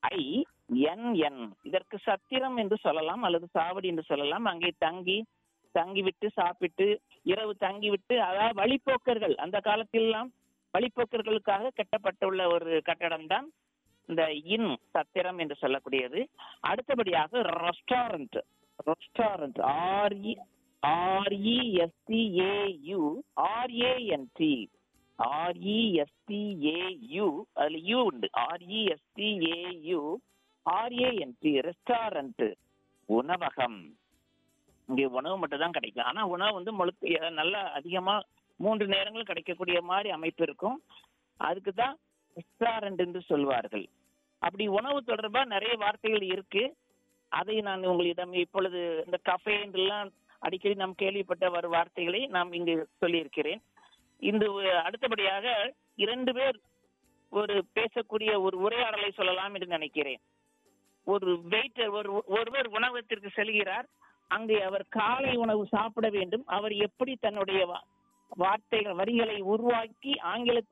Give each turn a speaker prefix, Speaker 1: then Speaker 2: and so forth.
Speaker 1: ஐ என் என் இதற்கு சத்திரம் என்று சொல்லலாம் அல்லது சாவடி என்று சொல்லலாம் அங்கே தங்கி தங்கிவிட்டு சாப்பிட்டு இரவு தங்கிவிட்டு அதாவது வழிப்போக்கர்கள் அந்த காலத்திலெல்லாம் வழிப்போக்கர்களுக்காக கட்டப்பட்டுள்ள ஒரு கட்டடம் தான் இந்த இன் சத்திரம் என்று சொல்லக்கூடியது அடுத்தபடியாக restaurant restaurant R E R E S T A U R A N T R E S T A U அதுல யூ உண்டு ஆர்இஎஸ்டிஏயு ஆர்ஏஎன்டி ரெஸ்டாரண்ட் உணவகம் இங்கே உணவு மட்டும் தான் கிடைக்கும் ஆனா உணவு வந்து முழுக்க நல்லா அதிகமா மூன்று நேரங்களும் கிடைக்கக்கூடிய மாதிரி அமைப்பு இருக்கும் அதுக்கு தான் ரெஸ்டாரண்ட் என்று சொல்வார்கள் அப்படி உணவு தொடர்பா நிறைய வார்த்தைகள் இருக்கு அதை நான் உங்களிடம் இப்பொழுது இந்த கஃபே என்றெல்லாம் அடிக்கடி நாம் கேள்விப்பட்ட வரும் வார்த்தைகளை நாம் இங்கு சொல்லியிருக்கிறேன் இந்த அடுத்தபடியாக இரண்டு பேர் ஒரு பேசக்கூடிய ஒரு உரையாடலை சொல்லலாம் என்று நினைக்கிறேன் ஒரு வெயிட்டர் ஒரு ஒருவர் உணவகத்திற்கு செல்கிறார் அங்கே அவர் காலை உணவு சாப்பிட வேண்டும் அவர் எப்படி தன்னுடைய வா- வார்த்தைகள் வரிகளை உருவாக்கி ஆங்கிலத்தில்